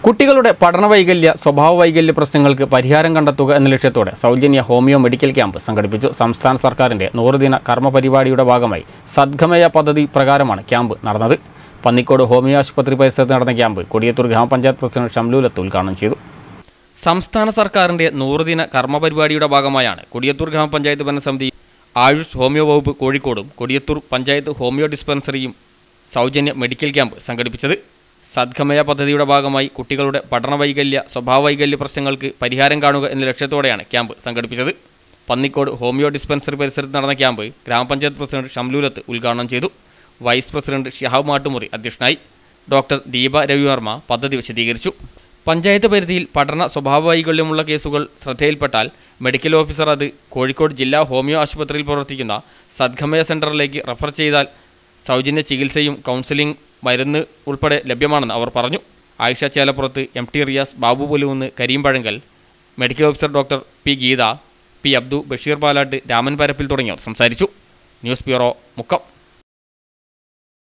കുട്ടികളുടെ പഠന വൈകല്യ സ്വഭാവ വൈകല്യ പ്രശ്നങ്ങൾക്ക് പരിഹാരം കണ്ടെത്തുക എന്ന ലക്ഷ്യത്തോടെ സൗജന്യ ഹോമിയോ മെഡിക്കൽ ക്യാമ്പ് സംഘടിപ്പിച്ചു സംസ്ഥാന സർക്കാരിന്റെ നൂറുദിന കർമ്മ പരിപാടിയുടെ ഭാഗമായി സദ്ഗമയ പദ്ധതി പ്രകാരമാണ് ക്യാമ്പ് നടന്നത് പന്നിക്കോട് ഹോമിയോ ആശുപത്രി പരിസരത്ത് നടന്ന ക്യാമ്പ് കൊടിയത്തൂർ ഗ്രാമപഞ്ചായത്ത് പ്രസിഡന്റ് ഷംലൂലത്ത് ഉദ്ഘാടനം ചെയ്തു സംസ്ഥാന സർക്കാരിന്റെ നൂറുദിന കർമ്മ പരിപാടിയുടെ ഭാഗമായാണ് കൊടിയത്തൂർ ഗ്രാമപഞ്ചായത്ത് ഭരണസമിതി ആയുഷ് ഹോമിയോ വകുപ്പ് കോഴിക്കോടും കൊടിയത്തൂർ പഞ്ചായത്ത് ഹോമിയോ ഡിസ്പെൻസറിയും സൗജന്യ മെഡിക്കൽ ക്യാമ്പ് സംഘടിപ്പിച്ചത് സദ്ഗമയ പദ്ധതിയുടെ ഭാഗമായി കുട്ടികളുടെ പഠന വൈകല്യ സ്വഭാവ വൈകല്യ പ്രശ്നങ്ങൾക്ക് പരിഹാരം കാണുക എന്ന ലക്ഷ്യത്തോടെയാണ് ക്യാമ്പ് സംഘടിപ്പിച്ചത് പന്നിക്കോട് ഹോമിയോ ഡിസ്പെൻസറി പരിസരത്ത് നടന്ന ക്യാമ്പ് ഗ്രാമപഞ്ചായത്ത് പ്രസിഡന്റ് ഷംലൂലത്ത് ഉദ്ഘാടനം ചെയ്തു വൈസ് പ്രസിഡന്റ് ഷിഹാബ് മാട്ടുമുറി അധ്യക്ഷനായി ഡോക്ടർ ദീപ രവിവർമ്മ പദ്ധതി വിശദീകരിച്ചു പഞ്ചായത്ത് പരിധിയിൽ പഠന സ്വഭാവ വൈകല്യമുള്ള കേസുകൾ ശ്രദ്ധയിൽപ്പെട്ടാൽ മെഡിക്കൽ ഓഫീസർ അത് കോഴിക്കോട് ജില്ലാ ഹോമിയോ ആശുപത്രിയിൽ പ്രവർത്തിക്കുന്ന സദ്ഗമയ സെന്ററിലേക്ക് റഫർ ചെയ്താൽ സൗജന്യ ചികിത്സയും കൗൺസിലിംഗ് മരുന്ന് ഉൾപ്പെടെ ലഭ്യമാണെന്ന് അവർ പറഞ്ഞു ആയിഷ ചേലപ്പുറത്ത് എം ടി റിയാസ് ബാബു പൊലുവുന്ന് Kareem Pazhangal medical officer doctor P Geetha P Abdu Basheer Palatt Raman Parappil തുടങ്ങിയവർ സംസാരിച്ചു ന്യൂസ് ബ്യൂറോ മുക്കം